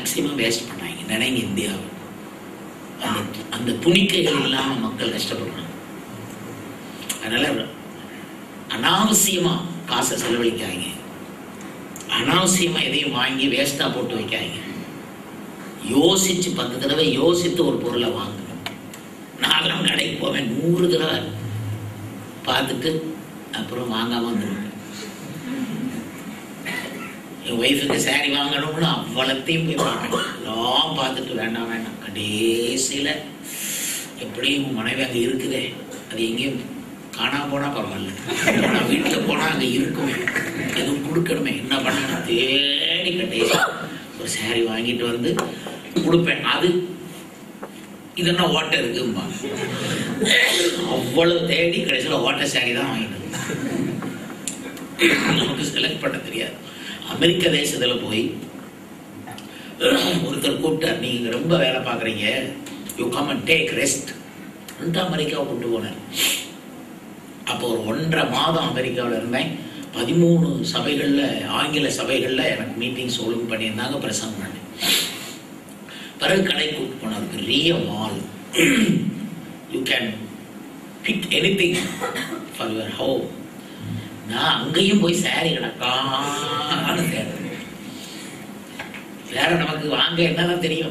Maximum waste பண்ணாங்க நினைங்க இந்தியாவை அந்த அந்த துணிக்கைகள் இல்லாம மக்கள் கஷ்டப்படுறாங்க அதனால அனாவசியமா காசை செலவழிக்காங்க அனாவசியமா எதையும் வாங்கி வேஸ்டா போட்டு வைக்காங்க யோசிச்சு பத்து தடவை யோசித்து ஒரு பொருளை வாங்கணும் நான்லாம் கடைக்கு போவேன் நூறு தடவை பார்த்துட்டு அப்புறம் வாங்காம வந்துடுவேன் என் ஒய்ஃபுக்கு saree வாங்கணும்னு அவ்வளத்தையும் போய் பார்ப்பேன் எல்லாம் பார்த்துட்டு வேண்டாம் வேண்டாம் கடைசியில் எப்படியும் உன் மனைவி அங்கே இருக்குதே அது எங்கேயும் காணாம போனா பரவாயில்ல நான் வீட்டில் போனா அங்கே இருக்குமே எதுவும் கொடுக்கணுமே என்ன பண்ணணும் தேடி கடைசி ஒரு saree வாங்கிட்டு வந்து கொடுப்பேன் அது இதென்ன ஓட்டை இருக்கும்பா அவ்வளவு தேடி கடைசியில் ஓட்டை saree தான் வாங்கிட்டு வந்தேன். நமக்கு செலக்ட் பண்ண தெரியாது அமெரிக்க தேசத்துல போய் ஒருத்தர் கூப்பிட்டார் நீங்க ரொம்ப வேலை பார்க்குறீங்க you come and take rest அமெரிக்காவை கூப்பிட்டு போனார் அப்போ ஒரு ஒன்றரை மாதம் அமெரிக்காவில் இருந்தேன் பதிமூணு சபைகளில் ஆங்கில சபைகளில் எனக்கு மீட்டிங்ஸ் ஒழுங்கு பண்ணியிருந்தாங்க பிரசங்கம் பண்ணேன் பிறகு கடை கூப்பிட்டு போனார் பெரிய mall you can pick anything for your home நான் அங்கேயும் போய் சாரி கிடக்கான்னு தேடுறேன் வேற நமக்கு வாங்க என்னதான் தெரியும்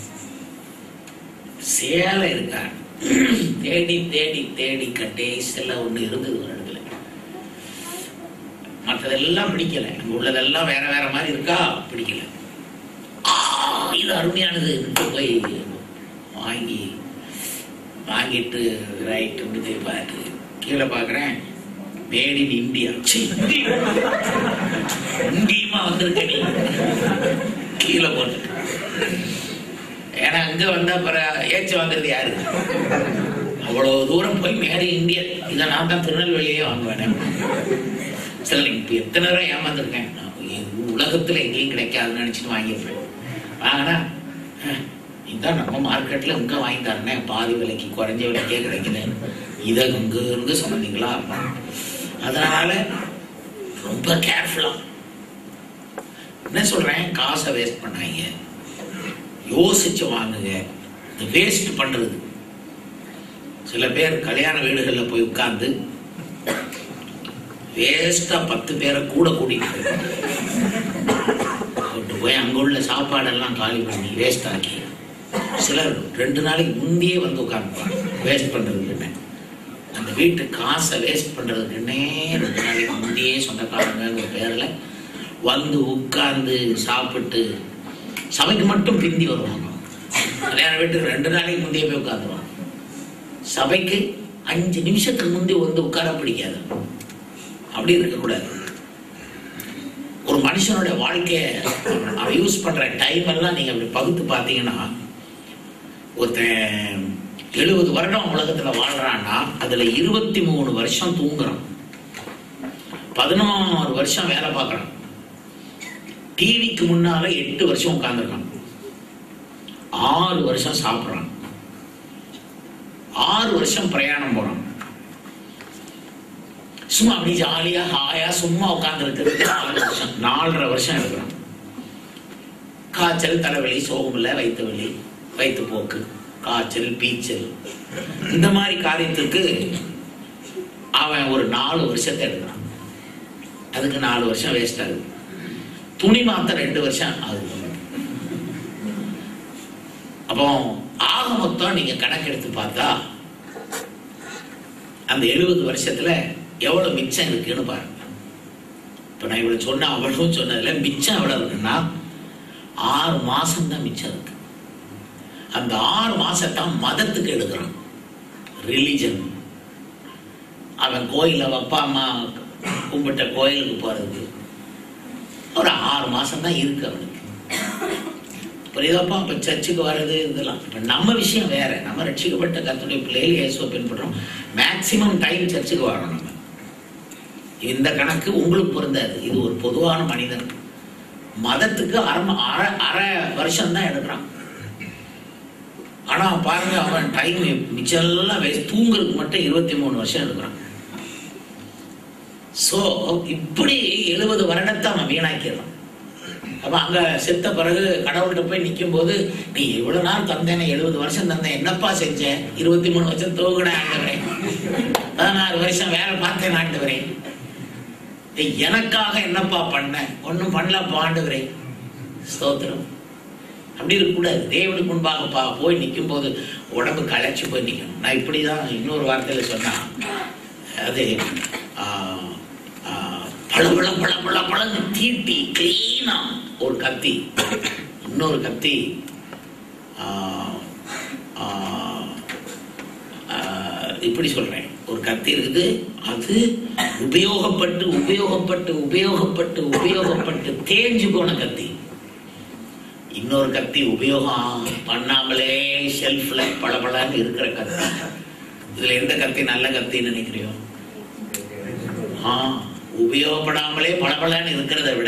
சேலை இருக்கா தேடி தேடி தேடி கடைசியில் ஒண்ணு இருந்தது ஒரு இடத்துல மற்றதெல்லாம் பிடிக்கல இங்க உள்ளதெல்லாம் வேற வேற மாதிரி இருக்கா பிடிக்கல ஆ, இது அருமையானது போய் வாங்கி வாங்கிட்டு ரைட் இப்படி பார்த்து கீழே பார்க்குறேன் மேட் இன் இந்தியா இந்தியமா வந்திருக்க நீ கீழே போட்டு ஏன்னா அங்க வந்தா பிற ஏச்சு வாங்குறது யாரு அவ்வளவு தூரம் போய் மேரி இந்தியா இதை நான் தான் திருநெல்வேலியே வாங்குவேன் சில இப்ப எத்தனை தடவை ஏமாந்துருக்கேன் நான் எங்க- உலகத்துல எங்கேயும் கிடைக்காதுன்னு நினைச்சிட்டு வாங்கியிருப்பேன் வாங்கினா இதான் நம்ம மார்க்கெட்ல இங்க வாங்கி தரேன் பாதி விலைக்கு குறைஞ்ச விலைக்கே கிடைக்குது இதை இங்க இருந்து சொன்னீங்களா அதனால ரொம்ப கேர்ஃபுல்லா என்ன சொல்றேன் காசை வேஸ்ட் பண்ணாங்க யோசிச்சு வாங்குங்க இந்த வேஸ்ட் பண்றது சில பேர் கல்யாண வீடுகள்ல போய் உட்கார்ந்து வேஸ்டா பத்து பேரை கூட கூட்டிட்டு போயிருப்பாங்க. கொண்டு போய் அங்க உள்ள சாப்பாடெல்லாம் காலி பண்ணி வேஸ்ட் ஆக்கி சிலர் ரெண்டு நாளைக்கு முந்தையே வந்து உட்காந்துப்பாங்க வேஸ்ட் பண்றதுக்குன்னு அந்த வீட்டு காசை வேஸ்ட் பண்றதுக்குன்னே ரெண்டு நாளைக்கு முந்தையே சொந்தக்காரங்கிற பேர்ல வந்து உட்கார்ந்து சாப்பிட்டு சபைக்கு மட்டும் பிந்தி வருவாங்க கல்யாண வீட்டுக்கு ரெண்டு நாளைக்கு முந்தைய போய் உட்காந்துருவாங்க சபைக்கு அஞ்சு நிமிஷத்துக்கு முந்தைய வந்து உட்கார பிடிக்காது அப்படி இருக்கக்கூடாது ஒரு மனுஷனுடைய வாழ்க்கைய அவன் யூஸ் பண்ற டைம் எல்லாம் நீங்க அப்படி பகுத்து பார்த்தீங்கன்னா ஒருத்தன் எழுபது வருடம் உலகத்துல வாழ்றான்னா அதுல இருபத்தி மூணு வருஷம் தூங்குறான் பதினாறு வருஷம் வேலை பார்க்கறான் டிவிக்கு முன்னால எட்டு வருஷம் உட்கார்ந்துருக்கான் ஆறு வருஷம் சாப்பிடுறான் ஆறு வருஷம் பிரயாணம் போறான் சும்மா அப்படி ஜாலியா ஹாயா சும்மா உட்கார்ந்து இருக்கிறது நாலு வருஷம் நாலரை வருஷம் இருக்கிறான் காய்ச்சல் தலைவலி சோகமில்ல வயிற்று வலி வயிற்று போக்கு காய்ச்சல் பீச்சல் இந்த மாதிரி காரியத்துக்கு அவன் ஒரு நாலு வருஷத்தை எடுக்கிறான் அதுக்கு நாலு வருஷம் வேஸ்ட் ஆகுது துணி மாத்த ரெண்டு வருஷம் ஆகுது அப்போ ஆக மொத்தம் நீங்க கணக்கெடுத்து பார்த்தா அந்த எழுபது வருஷத்துல எவ்வளவு மிச்சம் இருக்குன்னு பாருங்க இப்ப நான் இவ்வளவு சொன்ன அவளும் சொன்னதுல மிச்சம் எவ்வளவு இருக்குன்னா ஆறு மாசம் தான் மிச்சம் இருக்கு அந்த ஆறு மாசத்தான் மதத்துக்கு எடுக்கிறான் ரிலிஜன் அவன் கோயில அவன் அப்பா அம்மா கும்பிட்ட கோயிலுக்கு போறது ஒரு ஆறு மாசம் தான் இருக்கு அவனுக்கு புரியுதாப்பா இப்ப சர்ச்சுக்கு வர்றது இதெல்லாம் இப்ப நம்ம விஷயம் வேற நம்ம ரட்சிக்கப்பட்ட கத்துடைய பிள்ளைகள் இயேசுவை பின்பற்றோம் மேக்சிமம் டைம் சர்ச்சுக்கு வரோம் நம்ம இந்த கணக்கு உங்களுக்கு பொருந்தாது இது ஒரு பொதுவான மனிதன் மதத்துக்கு அரை ம- அரை அரை வருஷம் தான் எடுக்கிறான் ஆனா பாருங்க அவன் டைம் மிச்சம் வேஸ்ட் தூங்குறதுக்கு மட்டும் இருபத்தி மூணு வருஷம் எடுக்கிறான் சோ இப்படி எழுபது வருடத்தை அவன் வீணாக்கிடுறான் அப்ப அங்க செத்த பிறகு கடவுள்கிட்ட போய் நிற்கும் போது நீ இவ்வளவு நாள் தந்தேனே எழுபது வருஷம் தந்தேன் என்னப்பா செஞ்ச இருபத்தி மூணு வருஷம் தூங்குட ஆண்டவரே பதினாறு வருஷம் வேலை பார்த்தேன் ஆண்டவரே ஏய், எனக்காக என்னப்பா பண்ண ஒன்றும் பண்ணலப்பா ஆண்டவரே ஸ்தோத்திரம் அப்படி இருக்கக்கூடாது தேவனுக்கு முன்பாக பா போய் நிற்கும் போது உடம்பு களைச்சு போய் நிற்கணும் நான் இப்படிதான் இன்னொரு வார்த்தையில சொன்னா அது ஆ, ஆ, பளபள பளபள பளன்னு தீட்டி கிளீனா ஒரு கத்தி இன்னொரு கத்தி ஆ, ஆ, ஆ, இப்படி சொல்றேன் ஒரு கத்தி இருக்குது அது உபயோகப்பட்டு உபயோகப்பட்டு உபயோகப்பட்டு உபயோகப்பட்டு தேஞ்சு போன கத்தி இன்னொரு கத்தி உபயோகம் பண்ணாமலே ஷெல்ஃப்ல பளபளன்னு இருக்கிற கத்தி இதுல எந்த கத்தி நல்ல கத்தின்னு நினைக்கிறியோ ஆ உபயோகப்படாமலே பளபளன்னு இருக்கிறத விட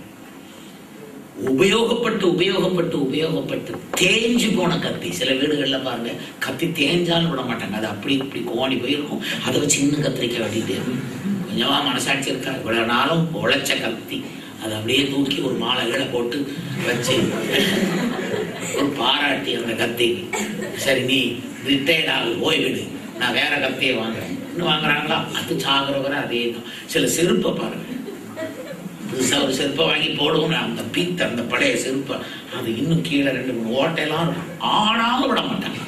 உபயோகப்பட்டு உபயோகப்பட்டு உபயோகப்பட்டு தேஞ்சு போன கத்தி சில வீடுகள்ல பாருங்க கத்தி தேஞ்சாலும் விட மாட்டாங்க அது அப்படி இப்படி கோணி போயிருக்கும் அதை வச்சு இன்னும் கத்திரிக்க வெட்டிட்டே இருக்கும். கொஞ்சமா மனசாட்சி இருக்கா இவ்வளவு நாளும் உழைச்ச கத்தி அதை அப்படியே தூக்கி ஒரு மாலை கீழே போட்டு வச்சு ஒரு பாராட்டி அந்த கத்தி சரி நீ ரிட்டையர்ட் ஆகு ஓய்விடு நான் வேற கத்தியை வாங்குறேன் இன்னும் வாங்குறாங்களா அது சாகுறவரை அதே தான் சில செருப்பை பாருங்க புதுசா ஒரு செருப்பை வாங்கி போடுவோம் அந்த பீத் அந்த பழைய செருப்பை அது இன்னும் கீழே ரெண்டு மூணு ஓட்டையெல்லாம் இருக்கும். ஆனாலும் விட மாட்டாங்க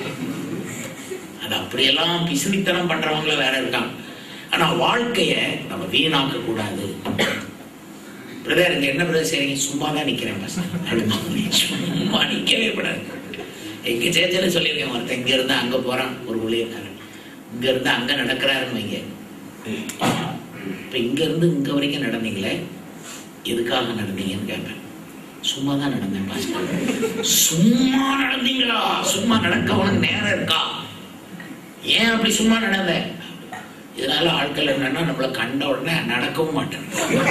அது அப்படியெல்லாம் பிசுனித்தனம் பண்றவங்கள வேற இருக்காங்க ஆனா வாழ்க்கைய நம்ம வீணாக்க கூடாது பிரதர் இங்க என்ன பிரதர் செய்றீங்க சும்மா தான் நிக்கிறேன் பஸ் சும்மா நிக்கவே கூடாது எங்க சேச்சல சொல்லியிருக்கேன் ஒருத்தன் இங்க இருந்து அங்க போறான் ஒரு ஊழியக்காரன் இங்க இருந்து அங்க நடக்கிறாருன்னு வைங்க இப்ப இங்க இருந்து இங்க வரைக்கும் நடந்தீங்களே எதுக்காக நடந்தீங்கன்னு கேட்பேன் சும்மா தான் நடந்தேன் பாஸ்டர் சும்மா நடந்தீங்களா சும்மா நடக்க உனக்கு நேரம் இருக்கா ஏன் அப்படி சும்மா நடந்த இதனால ஆட்கள் என்னன்னா நம்மள கண்ட உடனே நடக்கவும் மாட்டேன்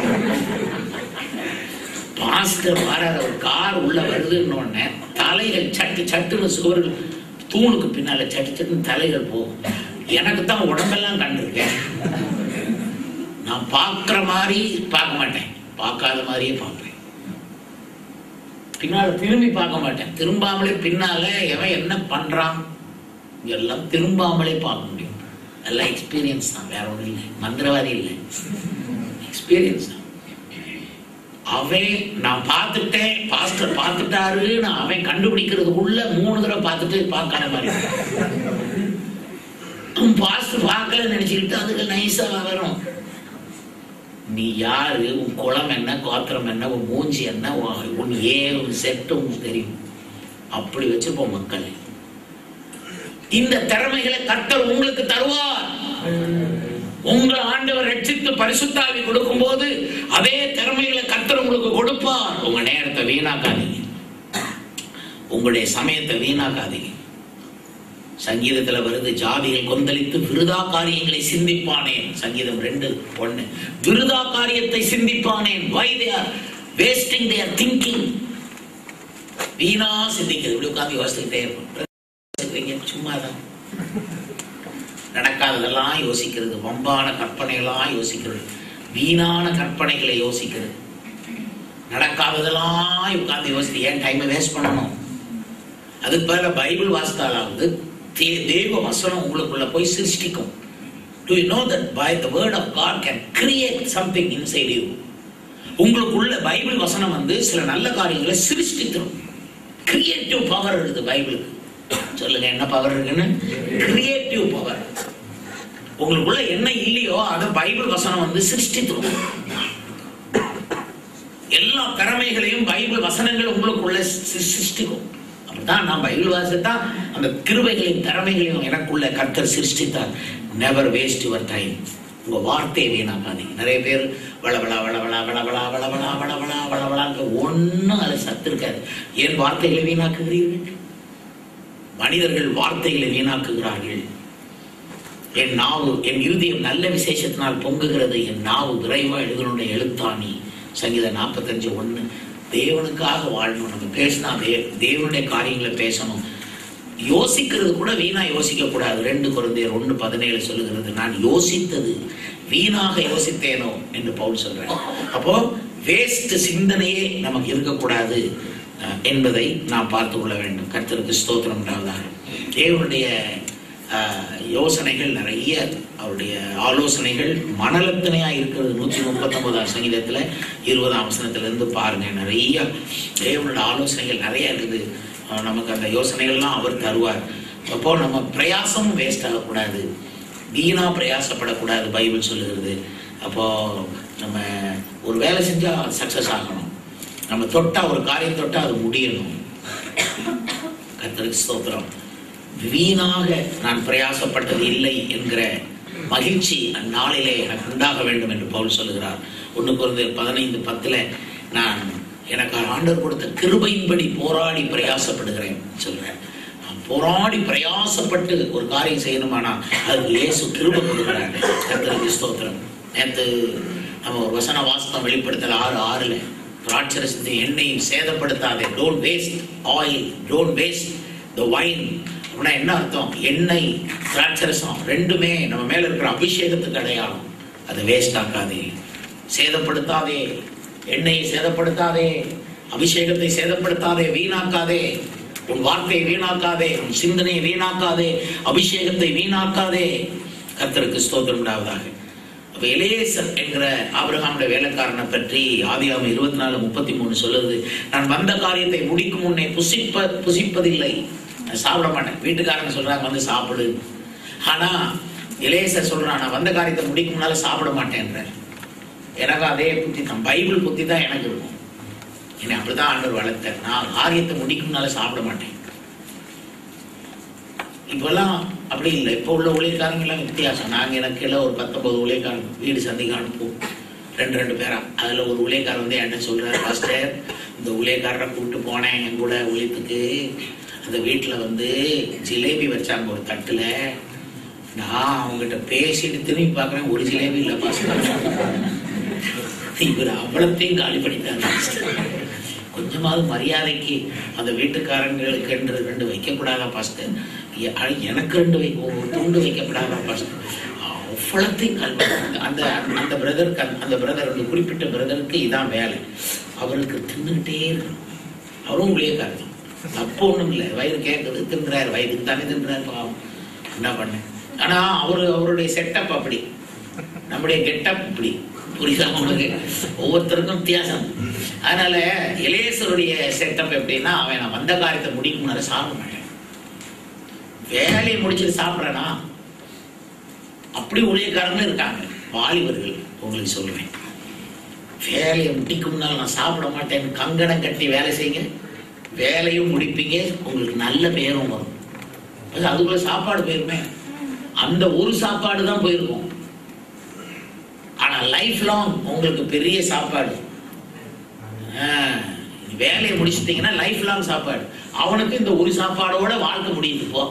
பாஸ்டர் வராத ஒரு கார் உள்ள வருதுன்னு உடனே தலைகள் சட்டு சட்டுன்னு சுவர்கள் தூணுக்கு பின்னால சட்டு சட்டுன்னு தலைகள் போகும் எனக்கு தான் உடம்பெல்லாம் கண்டிருக்கேன் நான் பார்க்குற மாதிரி பார்க்க மாட்டேன் பார்க்காத மாதிரியே பார்ப்பேன் பின்னால திரும்பி பார்க்க மாட்டேன் திரும்பாமலே பின்னால எவன் என்ன பண்றான் எல்லாம் திரும்பாமலே பார்க்க முடியும் எல்லாம் எக்ஸ்பீரியன்ஸ் தான் வேற ஒண்ணும் இல்லை மந்திரவாதி இல்லை எக்ஸ்பீரியன்ஸ் தான் அவன் நான் பார்த்துட்டேன் பாஸ்டர் பார்த்துட்டாரு நான் அவன் கண்டுபிடிக்கிறதுக்குள்ள மூணு தடவை பார்த்துட்டு பார்க்காத மாதிரி பாஸ்டர் பார்க்கல நினைச்சுக்கிட்டு அதுக்கு நைஸா வரும் நீ யாரு உன் குளம் என்ன கோத்திரம் என்ன உன் மூஞ்சி என்ன உன் உன் ஏ உன் செட்டு உனக்கு தெரியும் அப்படி வச்சிருப்போம் மக்கள் இந்த திறமைகளை கர்த்தர் உங்களுக்கு தருவார் உங்க ஆண்டவர் ரட்சித்து பரிசுத்தாவி கொடுக்கும் போது அதே திறமைகளை கர்த்தர் உங்களுக்கு கொடுப்பார் உங்க நேரத்தை வீணாக்காதீங்க உங்களுடைய சமயத்தை வீணாக்காதீங்க சங்கீதத்துல வருது ஜாதிகள் கொந்தளித்து விருதா காரியங்களை சிந்திப்பானேன் சங்கீதம் ரெண்டு ஒண்ணு விருதா காரியத்தை சிந்திப்பானேன் why they are wasting their thinking வீணா சிந்திக்கிறது இப்படி உட்காந்து யோசிச்சுக்கிட்டே இருக்கும் சும்மா தான் நடக்காததெல்லாம் யோசிக்கிறது வம்பான கற்பனைகளாம் யோசிக்கிறது வீணான கற்பனைகளை யோசிக்கிறது நடக்காததெல்லாம் உட்கார்ந்து யோசித்து ஏன் டைமை வேஸ்ட் பண்ணணும் அதுக்கு பதிலாக பைபிள் வாசித்தாலாவது தே- தேவ வசனம் உங்களுக்குள்ள போய் சிருஷ்டிக்கும் do you know that by the word of God can create something inside you உங்களுக்குள்ள பைபிள் வசனம் வந்து சில நல்ல காரியங்களை சிருஷ்டித்திரும் கிரியேட்டிவ் பவர் இருக்குது பைபிளுக்கு சொல்லுங்க என்ன பவர் இருக்குன்னு கிரியேட்டிவ் பவர் உங்களுக்குள்ள என்ன இல்லையோ அதை பைபிள் வசனம் வந்து சிருஷ்டித்திரும் எல்லா திறமைகளையும் பைபிள் வசனங்கள் உங்களுக்குள்ள சி- சிருஷ்டிக்கும் அப்படிதான் நான் பைபிள் வாசித்தா அந்த கிருபைகளையும் திறமைகளையும் எனக்குள்ள கர்த்தர் சிருஷ்டித்தார் நெவர் வேஸ்ட் யுவர் டைம் உங்க வார்த்தையை வீணாக்காதீங்க நிறைய பேர் வளவளா வளவளா வளவளா வளவளா வளவளா வளவளாங்க ஒன்றும் அதில் சத்து இருக்காது ஏன் வார்த்தைகளை வீணாக்குகிறீர்கள் மனிதர்கள் வார்த்தைகளை வீணாக்குகிறார்கள் என் நாவு என் இருதயம் நல்ல விசேஷத்தினால் பொங்குகிறது என் நாவு விரைவா எழுதனுடைய எழுத்தாணி சங்கீதம் நாற்பத்தஞ்சு ஒண்ணு தேவனுக்காக வாழணும் நம்ம பேசினா தே தேவனுடைய காரியங்களை பேசணும் யோசிக்கிறது கூட வீணா யோசிக்க கூடாது ரெண்டு குழந்தையர் ஒண்ணு பதினேழு சொல்லுகிறது நான் யோசித்தது வீணாக யோசித்தேனோ என்று பவுல் சொல்றேன் அப்போ வேஸ்ட் சிந்தனையே நமக்கு இருக்கக்கூடாது அஹ், என்பதை நாம் பார்த்து கொள்ள வேண்டும் கர்த்தருக்கு ஸ்தோத்திரம் உண்டாவதாக தேவனுடைய அஹ், யோசனைகள் நிறைய அவருடைய ஆலோசனைகள் மனலத்தனையா இருக்கிறது நூற்றி முப்பத்தொன்பதாம் சங்கீதத்துல இருபதாம் வசனத்துல இருந்து பாருங்க நிறைய தேவனுடைய ஆலோசனைகள் நிறைய இருக்குது அஹ், நமக்கு அந்த யோசனைகள்லாம் அவர் தருவார் அப்போ நம்ம பிரயாசமும் வேஸ்ட் ஆகக்கூடாது வீணா பிரயாசப்படக்கூடாது பைபிள் சொல்லுகிறது அப்போ நம்ம ஒரு வேலை செஞ்சா சக்சஸ் ஆகணும் நம்ம தொட்டா ஒரு காரியம் தொட்டா அது முடியணும் கர்த்தருக்கு ஸ்தோத்திரம் வீணாக நான் பிரயாசப்பட்டது இல்லை என்கிற மகிழ்ச்சி அந்நாளிலே எனக்கு உண்டாக வேண்டும் என்று பவுல் சொல்லுகிறார் ஒன்று குறைந்த பதினைந்து பத்துல நான் எனக்கு ஆண்டவர் கொடுத்த கிருபையின்படி போராடி பிரயாசப்படுகிறேன் சொல்றேன் நான் போராடி பிரயாசப்பட்டு ஒரு காரியம் செய்யணுமானா அதுக்கு இயேசு கிருபை கொடுக்குறாரு கர்த்தருக்கு ஸ்தோத்திரம் நேற்று நம்ம ஒரு வசன வாசனம் வெளிப்படுத்தல ஆறு ஆறுல திராட்சரசத்தை எண்ணெயும் சேதப்படுத்தாதே don't waste oil don't waste the wine அப்படின்னா என்ன அர்த்தம் எண்ணெய் திராட்சரசம் ரெண்டுமே நம்ம மேல இருக்கிற அபிஷேகத்துக்கு அடையாளம் அதை வேஸ்ட் ஆக்காதே சேதப்படுத்தாதே எண்ணெயை சேதப்படுத்தாதே அபிஷேகத்தை சேதப்படுத்தாதே வீணாக்காதே உன் வார்த்தையை வீணாக்காதே உன் சிந்தனையை வீணாக்காதே அபிஷேகத்தை வீணாக்காதே கர்த்தருக்கு ஸ்தோத்திரம் உண்டாவதாக அப்ப எலேசர் என்கிற ஆபிரகாமுடைய வேலைக்காரனை பற்றி ஆதியாகம் இருபத்தி நாலு முப்பத்தி மூணு சொல்லுது நான் வந்த காரியத்தை முடிக்கும் முன்னே புசிப்ப புசிப்பதில்லை நான் சாப்பிட மாட்டேன் வீட்டுக்காரங்க சொல்றாங்க வந்து சாப்பிடு ஆனா இளையசர் சொல்றான் நான் வந்த காரியத்தை முடிக்கும் முன்னால சாப்பிட மாட்டேன்ற எனக்கு அதே புத்தி தான் பைபிள் புத்தி தான் எனக்கு இருக்கும் என்னை அப்படிதான் ஆண்டவர் வளர்த்தார் நான் காரியத்தை முடிக்கும் முன்னால சாப்பிட மாட்டேன் இப்பெல்லாம் அப்படி இல்லை இப்போ உள்ள ஊழியக்காரங்க எல்லாம் வித்தியாசம் நாங்க எனக்கு எல்லாம் ஒரு பத்தொன்பது ஊழியக்காரங்க வீடு சந்திக்கு அனுப்புவோம் ரெண்டு ரெண்டு பேரா அதுல ஒரு ஊழியக்காரர் வந்து என்கிட்ட சொல்றாரு பாஸ்டர் இந்த ஊழியக்காரரை கூப்பிட்டு போனேன் என் கூட ஊழியத்துக்கு அந்த வீட்டுல வந்து ஜிலேபி வச்சாங்க ஒரு தட்டுல நான் அவங்ககிட்ட பேசிட்டு திரும்பி பார்க்கறேன் ஒரு ஜிலேபி இல்லை பாஸ்டர் இவர் அவ்வளத்தையும் காலி பண்ணிட்டாங்க பாஸ்டர். கொஞ்சமாவது மரியாதைக்கு அந்த வீட்டுக்காரங்களுக்கு என்று ரெண்டு வைக்கக்கூடாதா பாஸ்டர் எ- அ- எனக்கு ரெண்டு வை ஒரு துண்டு வைக்கப்படாதா பாஸ்டர் அவ்வளத்தையும் காலி பண்ணாங்க. அந்த அந்த பிரதருக்கு அந்த பிரதர் அந்த குறிப்பிட்ட பிரதருக்கு இதான் வேலை அவருக்கு தின்னுகிட்டே இருக்கணும் அவரும் ஊழியக்காரர் தப்பு ஒண்ணும் இல்லை வயிறு கேட்குது தின்றாரு வயிறுக்கு தானே தின்றாரு பாவம் என்ன பண்ண ஆனா அவரு அவருடைய செட்டப் அப்படி நம்முடைய கெட்டப் இப்படி புரியுதா உங்களுக்கு ஒவ்வொருத்தருக்கும் வித்தியாசம் அதனால இளையசருடைய செட்டப் எப்படின்னா அவன் நான் வந்த காரியத்தை முடிக்கும் முன்னாடி சாப்பிட மாட்டேன் வேலையை முடிச்சுட்டு சாப்பிட்றேனா அப்படி ஊழியக்காரங்களும் இருக்காங்க வாலிபர்கள் உங்களுக்கு சொல்றேன் வேலையை முடிக்கும் முன்னால் நான் சாப்பிட மாட்டேன் கங்கணம் கட்டி வேலை செய்யுங்க வேலையும் முடிப்பீங்க உங்களுக்கு நல்ல பேரும் வரும் அது அதுக்குள்ள சாப்பாடு போயிருமே அந்த ஒரு சாப்பாடு தான் போயிருக்கும் ஆனா லைஃப் லாங் உங்களுக்கு பெரிய சாப்பாடு ஆ, வேலையை முடிச்சிட்டீங்கன்னா லைஃப் லாங் சாப்பாடு அவனுக்கு இந்த ஒரு சாப்பாடோட வாழ்க்கை முடியுது போ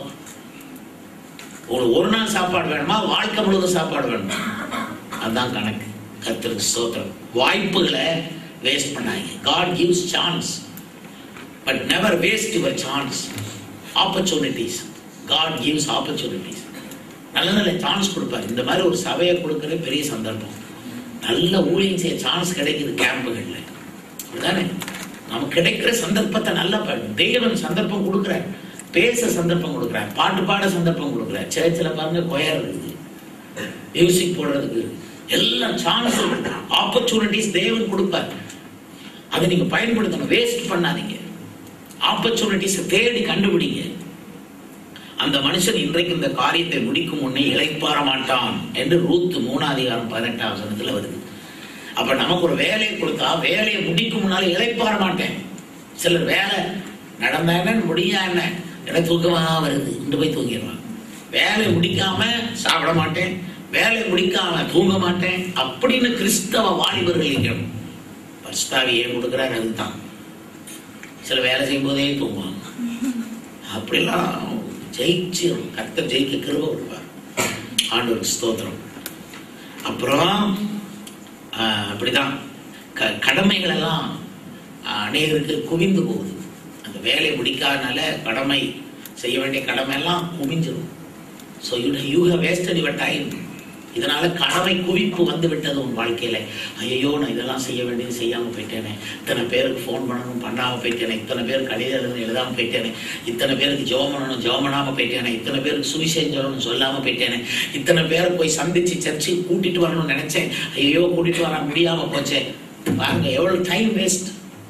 ஒரு ஒரு நாள் சாப்பாடு வேணுமா வாழ்க்கை முழுவதும் சாப்பாடு வேணுமா அதுதான் கணக்கு கர்த்தருக்கு ஸ்தோத்திரம் வாய்ப்புகளை வேஸ்ட் பண்ணாங்க God gives chance but never waste your chance opportunities God gives opportunities நல்ல நல்ல சான்ஸ் கொடுப்பாரு இந்த மாதிரி ஒரு சபையை கொடுக்கறது பெரிய சந்தர்ப்பம் நல்ல ஊழியம் செய்ய சான்ஸ் கிடைக்குது கேம்புகள்ல அப்படிதானே நமக்கு கிடைக்கிற சந்தர்ப்பத்தை நல்லா பாரு. தேவன் சந்தர்ப்பம் கொடுக்குறார் பேச சந்தர்ப்பம் கொடுக்குறார் பாட்டு பாட சந்தர்ப்பம் கொடுக்குறார் சேர்ச்சில் பாருங்க கொயர் இருக்குது மியூசிக் போடுறதுக்கு எல்லாம் சான்ஸ் ஆப்பர்ச்சுனிட்டிஸ் தேவன் கொடுப்பார் அதை நீங்க பயன்படுத்தணும் வேஸ்ட் பண்ணாதீங்க ஆப்பர்ச்சுனிட்டிஸ் தேடி கண்டுபிடிங்க அந்த மனுஷன் இன்றைக்கு இந்த காரியத்தை முடிக்கும் முன்னே இளைப்பாற மாட்டான் என்று ரூத் மூணாம் அதிகாரம் பதினெட்டாம் வசனத்துல வருது அப்ப நமக்கு ஒரு வேலையை கொடுத்தா வேலையை முடிக்கும் முன்னால இளைப்பாற மாட்டேன் சிலர் வேலை நடந்தா என்ன முடியா என்ன எனக்கு தூக்கமா வருது இன்று போய் தூங்கிடுவான் வேலையை முடிக்காம சாப்பிட மாட்டேன் வேலையை முடிக்காம தூங்க மாட்டேன் அப்படின்னு கிறிஸ்தவ வாலிபர்கள் இருக்கணும் பரிசுத்தாவி ஏன் கொடுக்குறாரு அதுதான் சில வேலை செய்யும் போதே தூங்குவாங்க அப்படிலாம் ஜெயிச்சு கர்த்தர் ஜெயிக்க கிருப கொடுப்பார் ஆண்டவருக்கு ஸ்தோத்திரம் அப்புறம் ஆஹ், அப்படிதான் க கடமைகள் எல்லாம் ஆஹ், அநேகருக்கு குவிந்து போகுது அந்த வேலையை முடிக்காதனால கடமை செய்ய வேண்டிய கடமை எல்லாம் குவிஞ்சிடும் so you you have wasted your time இதனால கடமை குவிப்பு வந்து விட்டது உன் வாழ்க்கையில ஐயோ நான் இதெல்லாம் செய்ய வேண்டியது செய்யாம போயிட்டேனே இத்தனை பேருக்கு ஃபோன் பண்ணணும் பண்ணாம போயிட்டேனே இத்தனை பேருக்கு கடிதம் எழுதணும் எழுதாம போயிட்டேனே இத்தனை பேருக்கு ஜெபம் பண்ணணும் ஜெபம் பண்ணாம போயிட்டேனே இத்தனை பேருக்கு சுவிசேஷம் சொல்லணும்னு சொல்லாம போயிட்டேனே இத்தனை பேரை போய் சந்திச்சு சர்ச்சுக்கு கூட்டிட்டு வரணும்னு நினைச்சேன் ஐயோ கூட்டிட்டு வர முடியாம போச்சே பாருங்க எவ்வளவு டைம் வேஸ்ட்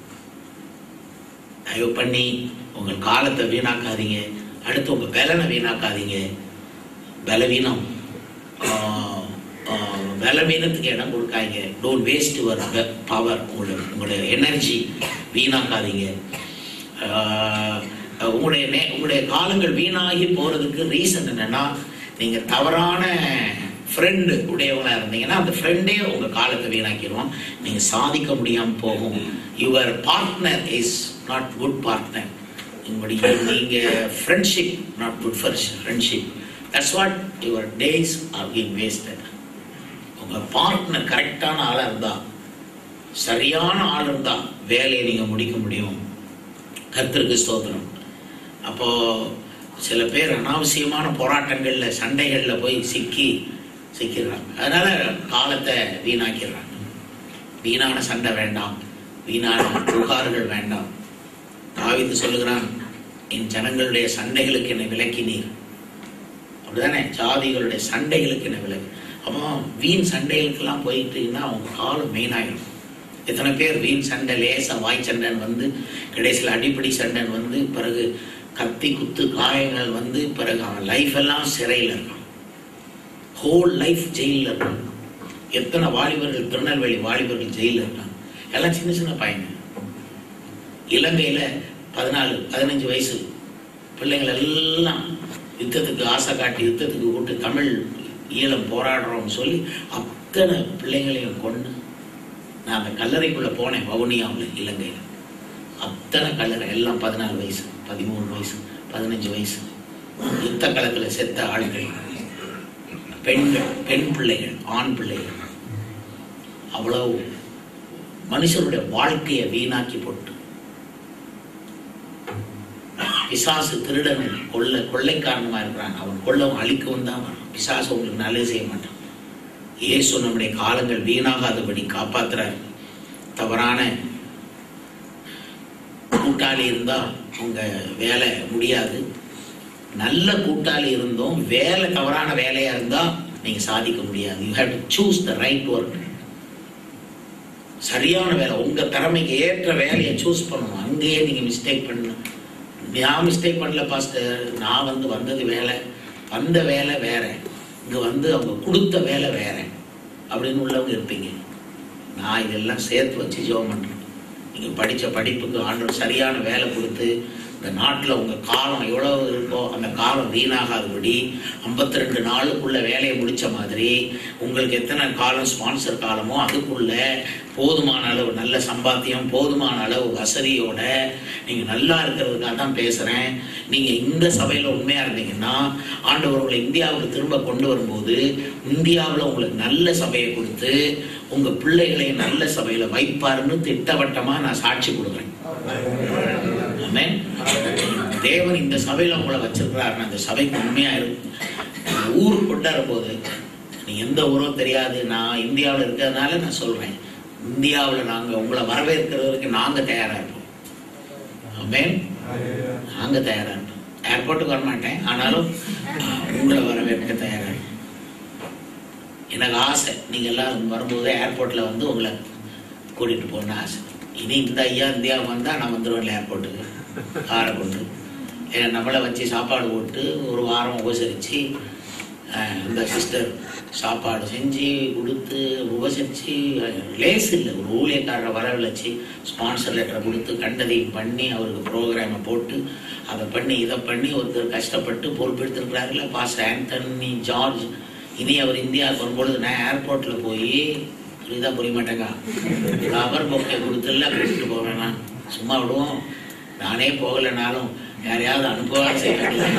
தயவு பண்ணி உங்கள் காலத்தை வீணாக்காதீங்க அடுத்து உங்க பலனை வீணாக்காதீங்க பலவீனம் ஆஹ், ஆஹ், பலவீனத்துக்கு இடம் கொடுக்காதீங்க டோன்ட் வேஸ்ட் யுவர் பவர் உங்களுடைய உங்களுடைய எனர்ஜி வீணாக்காதீங்க ஆஹ், உங்களுடைய நே- உங்களுடைய காலங்கள் வீணாகி போறதுக்கு ரீசன் என்னன்னா நீங்க தவறான ஃப்ரெண்டு உடையவங்களா இருந்தீங்கன்னா அந்த ஃப்ரெண்டே உங்க காலத்தை வீணாக்கிடுவோம் நீங்க சாதிக்க முடியாம போகும் your partner is not good partner உங்களுடைய நீங்க friendship not good for friendship that's what your days are being wasted உங்க பார்ட்னர் கரெக்டான ஆளா இருந்தா சரியான ஆள் இருந்தா வேலையை நீங்க முடிக்க முடியும் கர்த்தருக்கு ஸ்தோத்திரம் அப்போ சில பேர் அனாவசியமான போராட்டங்கள்ல சண்டைகள்ல போய் சிக்கி சிக்கிறாங்க அதனால காலத்தை வீணாக்கிறாங்க வீணான சண்டை வேண்டாம் வீணான புகார்கள் வேண்டாம் தாவீது சொல்லுகிறான் என் ஜனங்களுடைய சண்டைகளுக்கு என்னை விலக்கினீர் அப்படிதானே ஜாதிகளுடைய சண்டைகளுக்கு என்ன விலகு அப்போ வீண் சண்டைகளுக்கெல்லாம் போயிட்டீங்கன்னா அவங்க காலம் மெயினாயிடும் எத்தனை பேர் வீண் சண்டை லேசா வாய் சண்டைன்னு வந்து கடைசியில் அடிப்படை சண்டைன்னு வந்து பிறகு கத்தி குத்து காயங்கள் வந்து பிறகு அவன் லைஃப் எல்லாம் சிறையில் இருக்கான் ஹோல் லைஃப் ஜெயிலில் இருக்கான் எத்தனை வாலிபர்கள் திருநெல்வேலி வாலிபர்கள் ஜெயிலில் இருக்காங்க எல்லாம் சின்ன சின்ன பையங்க இலங்கையில பதினாலு பதினஞ்சு வயசு பிள்ளைங்கள் எல்லாம் யுத்தத்துக்கு ஆசை காட்டி யுத்தத்துக்கு கூட்டு தமிழ் ஈழம் போராடுறோம்னு சொல்லி அத்தனை பிள்ளைங்களையும் கொண்டு நான் அந்த கல்லறைக்குள்ள போனேன் வவுனியாவில் இலங்கையில் அத்தனை கல்லறை எல்லாம் பதினாலு வயசு பதிமூணு வயசு பதினஞ்சு வயசு யுத்த களத்தில் செத்த ஆட்கள் பெண்கள் பெண் பிள்ளைகள் ஆண் பிள்ளைகள் அவ்வளவு மனுஷருடைய வாழ்க்கையை வீணாக்கி போட்டு பிசாசு திருடன் கொள்ள கொள்ளைக்காரணமா இருக்கிறான் அவன் கொள்ளவும் அழிக்கவும் தான் வரான் பிசாசு உங்களுக்கு நல்லது செய்ய மாட்டான் இயேசு நம்முடைய காலங்கள் வீணாகாதபடி காப்பாத்துறார் தவறான கூட்டாளி இருந்தா உங்க வேலை முடியாது நல்ல கூட்டாளி இருந்தும் வேலை தவறான வேலையா இருந்தா நீங்க சாதிக்க முடியாது you have to choose the right work சரியான வேலை உங்க திறமைக்கு ஏற்ற வேலையை சூஸ் பண்ணணும் அங்கேயே நீங்க மிஸ்டேக் பண்ணணும் நான் மிஸ்டேக் பண்ணல பாஸ்டர் நான் வந்து வந்தது வேலை வந்த வேலை வேற இங்க வந்து அவங்க கொடுத்த வேலை வேற அப்படின்னு உள்ளவங்க இருப்பீங்க நான் இதெல்லாம் சேர்த்து வச்சு ஜெபம் பண்றேன் நீங்க படிச்ச படிப்புக்கு ஆண்டவர் சரியான வேலை கொடுத்து இந்த நாட்டில் உங்க காலம் எவ்வளவு இருக்கோ அந்த காலம் வீணாகாதபடி 52 ரெண்டு நாளுக்குள்ள வேலையை முடிச்ச மாதிரி உங்களுக்கு எத்தனை காலம் ஸ்பான்சர் காலமோ அதுக்குள்ள போதுமான அளவு நல்ல சம்பாத்தியம் போதுமான அளவு வசதியோட நீங்க நல்லா இருக்கிறதுக்காக தான் பேசுறேன் நீங்க இந்த சபையில உண்மையா இருந்தீங்கன்னா ஆண்டவர் உங்களை இந்தியாவுக்கு திரும்ப கொண்டு வரும்போது இந்தியாவுல உங்களுக்கு நல்ல சபையை கொடுத்து உங்க பிள்ளைகளை நல்ல சபையில வைப்பாருன்னு திட்டவட்டமா நான் சாட்சி கொடுக்குறேன் ஆமென். தேவன் இந்த சபையில உங்களை வச்சிருக்கிறாருன்னு அந்த சபைக்கு உண்மையா இருக்கும் ஊர் கொண்டாடும் போது நீ எந்த ஊரோ தெரியாது நான் இந்தியாவில் இருக்கிறதுனால நான் சொல்றேன் இந்தியாவில் நாங்க உங்களை வரவேற்கிறதுக்கு நாங்க தயாரா இருப்போம் ஆமென் நாங்க தயாரா இருப்போம் ஏர்போர்ட்டுக்கு வர மாட்டேன் ஆனாலும் ஆஹ், உங்களை வரவேற்க தயாரா இருப்போம் எனக்கு ஆசை நீங்க எல்லாம் வரும்போது ஏர்போர்ட்ல வந்து உங்களை கூட்டிட்டு போகணும்னு ஆசை இனி இந்த ஐயா இந்தியாவுக்கு வந்தா நான் வந்துடுவேன் ஏர்போர்ட்டுக்கு காரை கொண்டு ஏன்னா நம்மளை வச்சு சாப்பாடு போட்டு ஒரு வாரம் உபசரித்து இந்த சிஸ்டர் சாப்பாடு செஞ்சு கொடுத்து உபசரித்து லேஸ் இல்லை ஒரு ஊழியக்காரரை வரவழைச்சு ஸ்பான்சர் லெட்டரை கொடுத்து கண்டதையும் பண்ணி அவருக்கு ப்ரோக்ராமை போட்டு அதை பண்ணி இதை பண்ணி ஒருத்தர் கஷ்டப்பட்டு பொறுப்பெடுத்திருக்கிறாருல பாஸ் ஆண்டனி ஜார்ஜ் இனி அவர் இந்தியாவுக்கு வரும்பொழுது நான் ஏர்போர்ட்டில் போய் புரியுதா புரிய மாட்டேங்க ஃப்ளவர் பொக்கை கொடுத்துல கூட்டிட்டு போவேனா சும்மா விடுவோம் நானே போகலைனாலும் யாரையாவது அனுப்புவான்னு செய்வேன்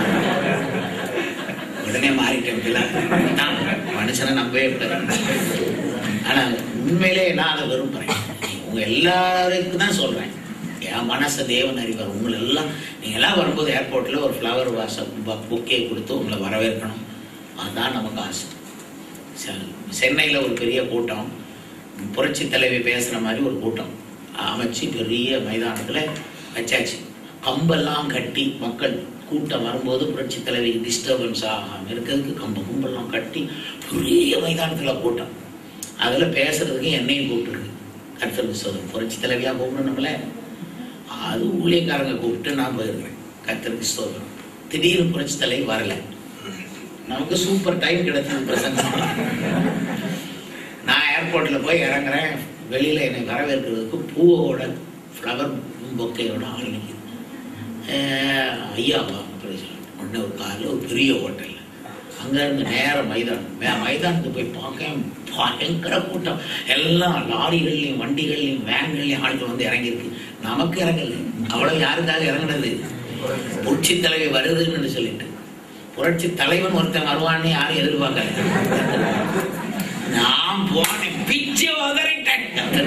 உடனே மாறிட்டேன் பிள்ளை. நான் மனுஷனை நம்பவே கூடாது ஆனா உண்மையிலே நான் அதை விரும்புறேன் உங்க எல்லாருக்கும் தான் சொல்றேன் என் மனசை தேவன் அறிவார் உங்களை எல்லாம் நீங்க எல்லாம் வரும்போது ஏர்போர்ட்ல ஒரு ஃப்ளவர் வாச புக்கே கொடுத்து உங்களை வரவேற்கணும் அதுதான் நமக்கு ஆசை செ- சென்னையில் ஒரு பெரிய கூட்டம் புரட்சி தலைவி பேசுகிற மாதிரி ஒரு கூட்டம் அமைச்சு பெரிய மைதானத்தில் வச்சாச்சு கம்பெல்லாம் கட்டி மக்கள் கூட்டம் வரும்போது புரட்சி தலைவிக்கு டிஸ்டர்பன்ஸ் ஆகாமல் இருக்கிறதுக்கு கம்பம் கும்பெல்லாம் கட்டி பெரிய மைதானத்தில் கூட்டம் அதில் பேசுறதுக்கு என்னையும் கூப்பிட்டுருக்கு கர்த்தருக்கு சோதரம் புரட்சி தலைவியாக கூப்பிடணும் நம்மள அது ஊழியக்காரங்க கூப்பிட்டு நான் போயிருக்கிறேன் கர்த்தருக்கு சோதரம் திடீர்னு புரட்சி தலைவி வரல நமக்கு சூப்பர் டைம் கிடைச்சது பிரசங்கம் நான் ஏர்போர்ட்ல போய் இறங்குறேன் வெளியில என்னை வரவேற்கிறதுக்கு பூவோட ஃப்ளவர் பொக்கையோட ஆள் நிற்கிது அஹ் ஐயாவா அப்படி சொல்லிட்டு உடனே ஒரு காரில் ஒரு பெரிய ஹோட்டல் அங்கேருந்து நேரம் மைதானம் மே- மைதானத்துக்கு போய் பார்க்க பயங்கர கூட்டம் எல்லாம் லாரிகள்லையும் வண்டிகள்லையும் வேன்கள்லையும் ஆட்கள் வந்து இறங்கியிருக்கு நமக்கு இறங்கல அவ்வளவு யாருக்காக இறங்குனது புரட்சி தலைவி வருதுன்னு சொல்லிட்டு புரட்சி தலைவன் ஒருத்தன் வருவான்னு யாரும் எதிர்பார்க்கல நான் போனேன் பிச்சை உதறிட்டேன்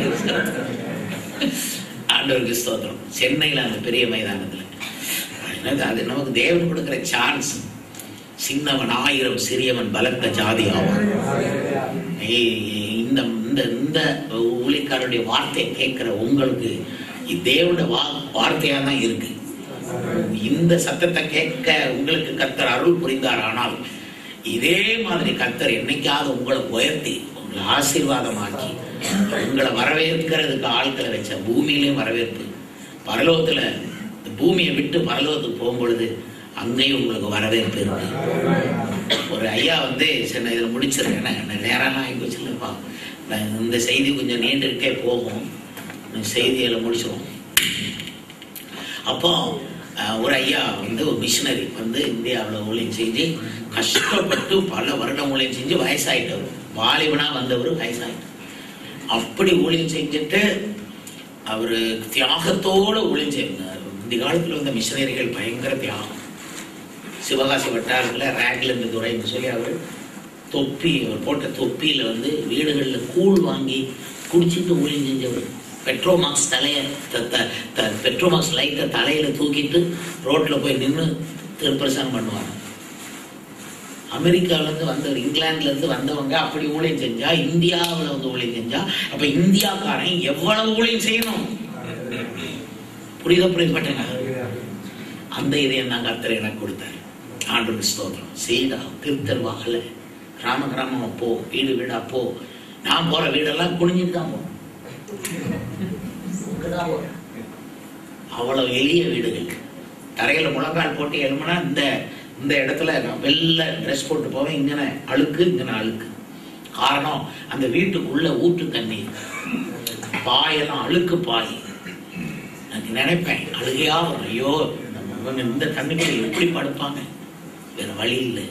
ஆண்டவருக்கு ஸ்தோத்திரம் சென்னையில் அந்த பெரிய மைதானத்தில் என்னது அது நமக்கு தேவன் கொடுக்கிற சான்ஸ் சின்னவன் ஆயிரம் சிறியவன் பலத்த ஜாதி ஆவான் ஏய், இந்த இந்த இந்த ஊழியக்காரருடைய வார்த்தையை கேட்கிற உங்களுக்கு இது தேவனுடைய வா வார்த்தையா தான் இருக்கு இந்த சத்தத்தை கேட்க உங்களுக்கு கர்த்தர் அருள் புரிந்தார் ஆனால் இதே மாதிரி கர்த்தர் என்னைக்காவது உங்களை உயர்த்தி உங்களை ஆசீர்வாதமாக்கி உங்களை வரவேற்கிறதுக்கு ஆட்களை வச்ச பூமியிலையும் வரவேற்பு பரலோகத்துல இந்த பூமியை விட்டு பரலோகத்துக்கு போகும்பொழுது அங்கேயும் உங்களுக்கு வரவேற்பு இருக்கு ஒரு ஐயா வந்து சரி நான் இதில் முடிச்சிருக்கேன் நான் நேரம் ஆகி போச்சுல்லப்பா நான் இந்த செய்தி கொஞ்சம் நீண்டுகிட்டே போகும் இந்த செய்தியில முடிச்சிருவோம் அப்போ அஹ், ஒரு ஐயா வந்து ஒரு மிஷினரி வந்து இந்தியாவில் ஊழியம் செஞ்சு கஷ்டப்பட்டு பல வருடம் ஊழியம் செஞ்சு வயசாயிட்டவர் வாலிபனா வந்தவர் வயசாயிட்டார் அப்படி ஊழியம் செஞ்சுட்டு அவர் தியாகத்தோட ஊழியம் செய்தார் இந்த காலத்தில் வந்த மிஷினரிகள் பயங்கர தியாகம் சிவகாசி வட்டாரத்தில் ரேக்லேருந்து துறைன்னு சொல்லி அவர் தொப்பி அவர் போட்ட தொப்பியில் வந்து வீடுகளில் கூழ் வாங்கி குடிச்சிட்டு ஊழியம் செஞ்சவர் பெட்ரோமாக்ஸ் தலையை த- த- த- பெட்ரோமாக்ஸ் லைட்டை தலையில தூக்கிட்டு ரோட்ல போய் நின்று திருப்பிரசனம் பண்ணுவாங்க அமெரிக்கால இருந்து வந்தவர் இங்கிலாந்துல இருந்து வந்தவங்க அப்படி ஊழியம் செஞ்சா இந்தியாவுல வந்து ஊழியம் செஞ்சா அப்ப இந்தியாக்காரன் எவ்வளவு ஊழியம் செய்யணும் புரியுதா புரியப்பட்டேங்க அந்த இதயம் தான் கர்த்தர் எனக்கு கொடுத்தாரு ஆண்டு ஸ்தோத்திரம் செய்தா திருத்தருவாகல கிராம கிராமமா போ வீடு வீடா போ நான் போற வீடெல்லாம் குனிஞ்சிட்டு தான் போறேன் இங்கதான் போறேன். அவ்வளவு எளிய வீடுகள் தரையில முழங்கால் போட்டு எழுமுனா இந்த இந்த இடத்துல நான் வெள்ளை ட்ரெஸ் போட்டு போவேன் இங்கன அழுக்கு இங்கன அழுக்கு காரணம் அந்த வீட்டுக்குள்ள ஊற்று தண்ணீர் பாயெல்லாம் அழுக்கு பாய் எனக்கு நினைப்பேன் அழுகையா வரும் ஐயோ நம்ம இவங்க இந்த தண்ணிக்குள்ள எப்படி படுப்பாங்க வேற வழி இல்லை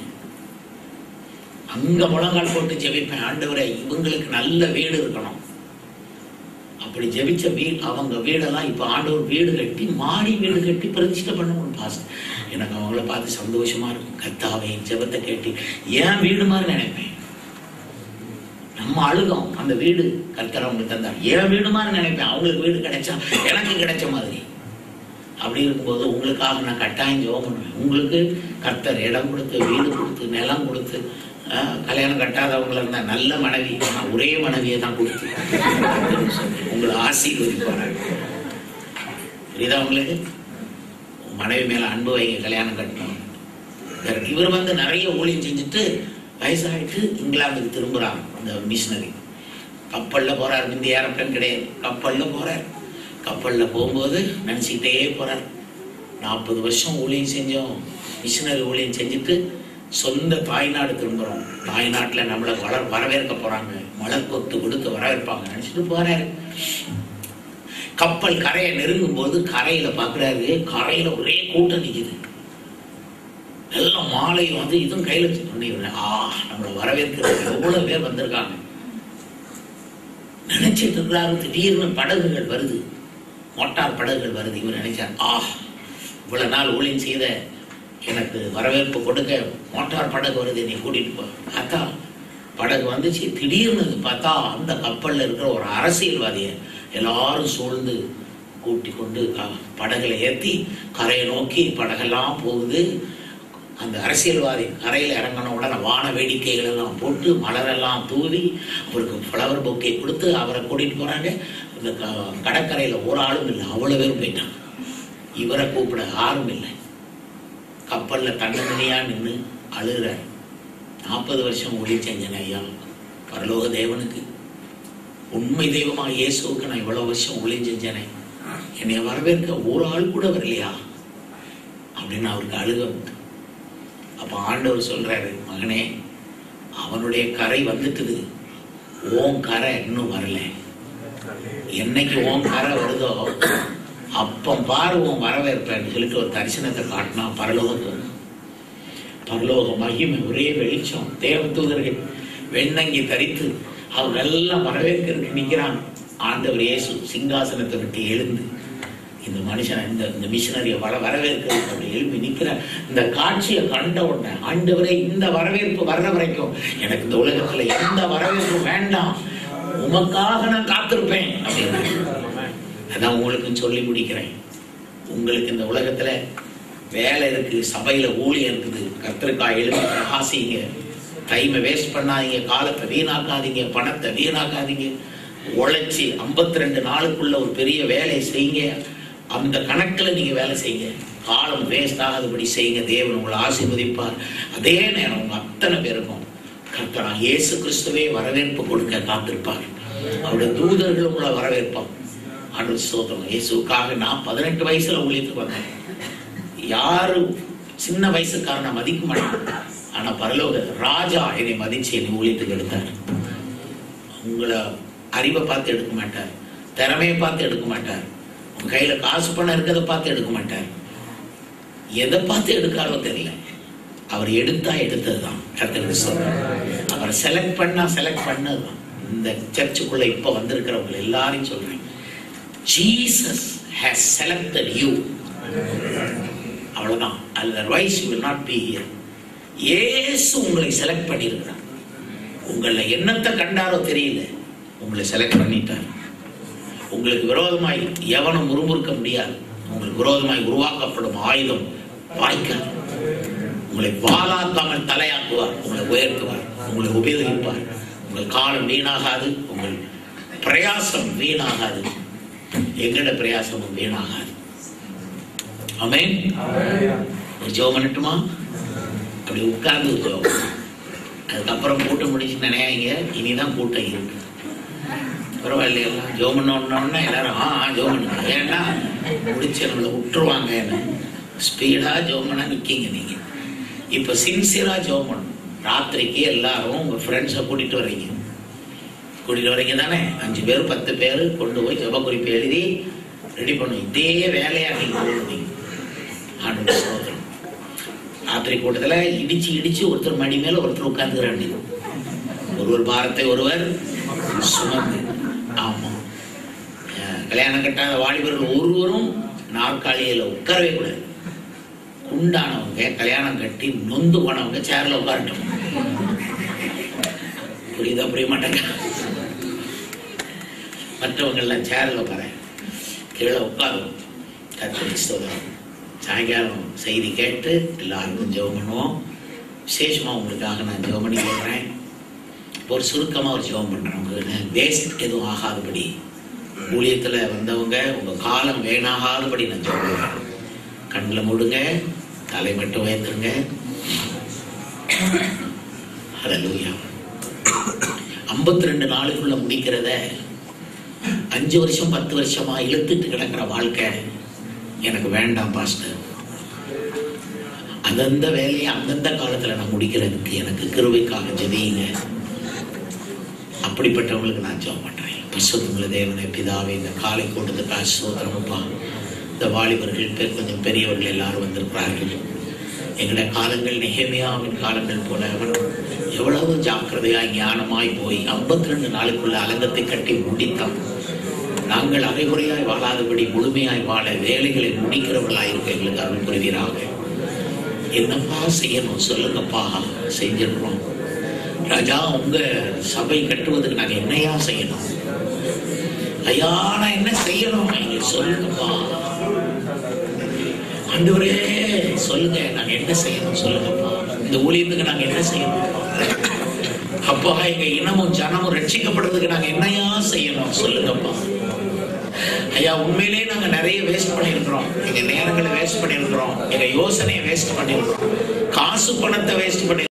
அங்க முழங்கால் போட்டு ஜெபிப்பேன் ஆண்டவரே இவங்களுக்கு நல்ல வீடு இருக்கணும் அப்படி ஜெபிச்ச வீடு அவங்க வீடெல்லாம் இப்ப ஆண்டவர் வீடு கட்டி மாடி வீடு கட்டி பிரதிஷ்டை பண்ணணும்னு பாச எனக்கு அவங்கள பார்த்து சந்தோஷமா இருக்கும் கத்தாவே என் ஜெபத்தை கேட்டு ஏன் வீடு மாதிரி நினைப்பேன் நம்ம அழுகம் அந்த வீடு கர்த்தர் அவங்களுக்கு தந்தார் என் வீடு மாதிரி நினைப்பேன் அவங்களுக்கு வீடு கிடைச்சா எனக்கு கிடைச்ச மாதிரி அப்படி இருக்கும்போது உங்களுக்காக நான் கட்டாயம் ஜெபம் பண்ணுவேன் உங்களுக்கு கர்த்தர் இடம் கொடுத்து வீடு கொடுத்து நிலம் கொடுத்து ஆஹ், கல்யாணம் கட்டாதவங்கள இருந்தா நல்ல மனைவி நான் ஒரே மனைவியை தான் கொடுத்து உங்களை ஆசீர்வதிப்பாரு புரியுதா உங்களுக்கு உங்க மனைவி மேல அன்பு வைங்க கல்யாணம் கட்டணும் வேற- இவர் வந்து நிறைய ஊழியம் செஞ்சுட்டு வயசாயிட்டு இங்கிலாந்துக்கு திரும்புறாங்க இந்த மிஷினரி கப்பல்ல போறாரு இந்த ஏரோப்ளேன் கிடையாது கப்பல்ல போறார் கப்பல்ல போகும்போது நினைச்சுக்கிட்டே போறார் நாற்பது வருஷம் ஊழியம் செஞ்சோம் மிஷினரி ஊழியம் செஞ்சுட்டு சொந்த தாய்நாடு திரும்புறோம் தாய்நாட்டுல நம்மளை வள வரவேற்க போறாங்க மலர் கொத்து கொடுத்து வரவேற்பாங்க நினைச்சிட்டு போறாரு கப்பல் கரையை நெருங்கும் போது கரையில பாக்குறாரு கரையில ஒரே கூட்டம் நிக்குது எல்லாம் மாலை வந்து இதுவும் கையில வச்சு ஆ நம்மளை வரவேற்கிறது எவ்வளவு பேர் வந்திருக்காங்க நினைச்சிட்டு இருக்கிறாரு திடீர்னு படகுகள் வருது மோட்டார் படகுகள் வருது இவர் நினைச்சார் ஆ இவ்வளவு நாள் ஊழியம் செய்த எனக்கு வரவேற்பு கொடுக்க மோட்டார் படகு வருது நீ கூட்டிட்டு போ பார்த்தா படகு வந்துச்சு திடீர்னு பார்த்தா அந்த கப்பல்ல இருக்கிற ஒரு அரசியல்வாதிய எல்லாரும் சூழ்ந்து கூட்டி கொண்டு க- படகுல ஏத்தி கரையை நோக்கி படகெல்லாம் போகுது அந்த அரசியல்வாதி கரையில் இறங்கின உடனே வான வேடிக்கைகள் எல்லாம் போட்டு மலரெல்லாம் தூவி அவருக்கு ஃப்ளவர் பொக்கே கொடுத்து அவரை கூட்டிட்டு போறாங்க இந்த க- கடற்கரையில ஒரு ஆளும் இல்லை அவ்வளவு பேரும் போயிட்டாங்க இவரை கூப்பிட யாரும் இல்லை கப்பல்ல தன்னந்தனியா நின்று அழுகிறார் நாற்பது வருஷம் ஊழி செஞ்சேன் ஐயா பரலோக தேவனுக்கு உண்மை தெய்வமா இயேசுவுக்கு நான் இவ்வளவு வருஷம் ஊழி செஞ்சேனே என்னை வரவேற்க ஒரு ஆள் கூட வரலையா அப்படின்னு அவருக்கு அழுக உண்டு அப்ப ஆண்டவர் சொல்றாரு மகனே அவனுடைய கரை வந்துட்டுது ஓன் கரை இன்னும் வரல என்னைக்கு ஓன் கரை வருதோ அப்பம் பாரு உன் வரவேற்பேன்னு சொல்லிட்டு ஒரு தரிசனத்தை காட்டினா பரலோகத்துக்கு பரலோக மகிமை ஒரே வெளிச்சம் தேவதூதர்கள் வெண்ணங்கி தரித்து அவங்க எல்லாம் வரவேற்கிறதுக்கு நிக்கிறாங்க ஆண்டவர் இயேசு சிங்காசனத்தை விட்டு எழுந்து இந்த மனுஷனை இந்த இந்த மிஷினரியை வர வரவேற்கிறது அப்படி எழுப்பி நிக்கிற இந்த காட்சியை கண்ட உடனே ஆண்டவரே இந்த வரவேற்பு வர்ற வரைக்கும் எனக்கு இந்த உலகத்துல எந்த வரவேற்பு வேண்டாம் உமக்காக நான் காத்திருப்பேன் அப்படின்னு அதான் உங்களுக்கு சொல்லி முடிக்கிறேன் உங்களுக்கு இந்த உலகத்துல வேலை இருக்கு சபையில ஊழியம் இருக்குது கர்த்தருக்காய் எழுதி பிரகாசிங்க டைமை வேஸ்ட் பண்ணாதீங்க காலத்தை வீணாக்காதீங்க பணத்தை வீணாக்காதீங்க உழைச்சி 52 ரெண்டு நாளுக்குள்ள ஒரு பெரிய வேலையை செய்யுங்க அந்த கணக்குல நீங்க வேலை செய்யுங்க காலம் வேஸ்ட் ஆகாதபடி செய்யுங்க தேவன் உங்களை ஆசீர்வதிப்பார் அதே நேரம் உங்க அத்தனை பேருக்கும் கர்த்தரா இயேசு கிறிஸ்துவே வரவேற்பு கொடுக்க காத்திருப்பார் அவருடைய தூதர்கள் உங்களை வரவேற்பான் ஆண்டு சோதரம் இயேசுக்காக நான் பதினெட்டு வயசுல ஊழியத்துக்கு வந்தேன் யாரும் சின்ன வயசுக்காரனை மதிக்க மாட்டான் ஆனா பரலோக ராஜா என்னை மதிச்சு என்னை ஊழியத்துக்கு எடுத்தார் உங்களை அறிவை பார்த்து எடுக்க மாட்டார் திறமையை பார்த்து எடுக்க மாட்டார் உங்க கையில காசு பணம் இருக்கிறத பார்த்து எடுக்க மாட்டார் எதை பார்த்து எடுக்காரோ தெரியல அவர் எடுத்தா எடுத்ததுதான் கர்த்தருக்கு சொல்றேன் அவர் செலக்ட் பண்ணா செலக்ட் பண்ணதுதான் இந்த சர்ச்சுக்குள்ள இப்ப வந்திருக்கிறவங்க எல்லாரையும் சொல்றேன் ஜீசஸ் ஹேஸ் செலக்டட் யூ அவ்வளவுதான் otherwise you will not be here இயேசு உங்களை செலக்ட் பண்ணியிருக்கிறார் உங்களை என்னத்தை கண்டாரோ தெரியல உங்களை செலக்ட் பண்ணிட்டார் உங்களுக்கு விரோதமாய் எவனும் முறுமுறுக்க முடியாது உங்களுக்கு விரோதமாய் உருவாக்கப்படும் ஆயுதம் வாய்க்காது உங்களை வாழாக்காமல் தலையாக்குவார் உங்களை உயர்த்துவார் உங்களை உபயோகிப்பார் உங்கள் காலம் வீணாகாது உங்கள் பிரயாசம் வீணாகாது எங்கட பிரயாசமும் வீணாகாது ஆமென் ஒரு ஜெபம் பண்ணட்டுமா அப்படி உட்கார்ந்து ஒரு ஜெபம் அதுக்கப்புறம் கூட்டம் முடிச்சு நினையாங்க இனிதான் கூட்டம் இருக்கு பரவாயில்லையா ஜோம் பண்ணோன்னா எல்லாரும் ஆ ஆ, ஜோம் பண்ணுங்க ஏன்னா முடிச்சு நம்மளை விட்டுருவாங்க என்ன ஸ்பீடா ஜோம் பண்ணா நிக்கீங்க நீங்க இப்ப சின்சியரா ஜோம் பண்ணணும் ராத்திரிக்கு எல்லாரும் உங்க ஃப்ரெண்ட்ஸை கூட்டிட்டு வர்றீங்க கூட்டிட்டு வர்றீங்க தானே அஞ்சு பேர் பத்து பேர் கொண்டு போய் ஜெப குறிப்பு எழுதி ரெடி பண்ணும் இதே வேலையா நீங்க போடுவீங்க ஆண்டு சோதரம் ராத்திரி கூட்டத்துல இடிச்சு இடிச்சு ஒருத்தர் மணி மேல ஒருத்தர் உட்கார்ந்துக்கிற வேண்டியது ஒருவர் பாரத்தை ஒருவர் சுமந்து ஆமா அஹ் கல்யாணம் கட்டாத வாலிபர்கள் ஒருவரும் நாற்காலியில உட்காரவே கூடாது குண்டானவங்க கல்யாணம் கட்டி நொந்து போனவங்க சேர்ல உட்காரட்டும் புரியுதா புரிய மாட்டாங்க மற்றவங்க எல்லாம் சேர்ல உட்கார கீழே உட்காரும் கத்தரி சோதரம் சாயங்காலம் செய்தி கேட்டு எல்லாருக்கும் ஜெபம் பண்ணுவோம் விசேஷமா உங்களுக்காக நான் ஜெபம் பண்ணி போடுறேன் இப்போ ஒரு சுருக்கமா ஒரு ஜெபம் பண்றேன் உங்களுக்கு வேஸ்ட் எதுவும் ஆகாதபடி ஊழியத்துல வந்தவங்க உங்க காலம் வேணாகாதபடி நான் ஜெபம் பண்றேன் கண்ணில் மூடுங்க தலை மட்டும் உயர்த்துருங்க ஹalleluya 52 ரெண்டு நாளுக்குள்ள முடிக்கிறத அஞ்சு வருஷம் பத்து வருஷமா இழுத்துட்டு கிடக்கிற வாழ்க்கை எனக்கு வேண்டாம் பாஸ்டர் அந்தந்த வேலையை அந்தந்த காலத்துல நான் முடிக்கிறதுக்கு எனக்கு கிருபைக்காக ஜெபியுங்க அப்படிப்பட்டவங்களுக்கு நான் ஜெபம் பண்றேன் பசுத்துங்கள தேவனை பிதாவே இந்த காலை கூட்டத்துக்காக சோதரமப்பா இந்த வாலிபர்கள் பேர் கொஞ்சம் பெரியவர்கள் எல்லாரும் வந்திருக்கிறார்கள் எங்களுடைய காலங்கள் நெஹேமியாவின் காலங்கள் போல அவர் எவ்வளவு ஜாக்கிரதையாய் ஞானமாய் போய் 52 ரெண்டு நாளுக்குள்ள அலங்கத்தை கட்டி முடித்தான் நாங்கள் அரைகுறையாய் வாழாதபடி முழுமையாய் வாழ வேலைகளை முடிக்கிறவர்களாய் இருக்க எங்களுக்கு அருள் புரிவீராக என்னப்பா செய்யணும் சொல்லுங்கப்பா செஞ்சிருக்கிறோம் ராஜா உங்க சபை கட்டுவதற்கு நாங்க என்னையா செய்யணும் ஐயா நான் என்ன செய்யணும் எங்களுக்கு சொல்லுங்கப்பா ஆண்டவரே சொல்லுங்க நாங்க என்ன செய்யணும் சொல்லுங்கப்பா இந்த ஊழியத்துக்கு நாங்க என்ன செய்யணும் அப்பா எங்க இனமும் ஜனமும் ரட்சிக்கப்படுறதுக்கு நாங்க என்னையா செய்யணும் சொல்லுங்கப்பா ஐயா உண்மையிலேயே நாங்க நிறைய வேஸ்ட் பண்ணியிருக்கிறோம் எங்க நேரங்களை வேஸ்ட் பண்ணியிருக்கிறோம் எங்க யோசனையை வேஸ்ட் பண்ணியிருக்கிறோம் காசு பணத்தை வேஸ்ட் பண்ணி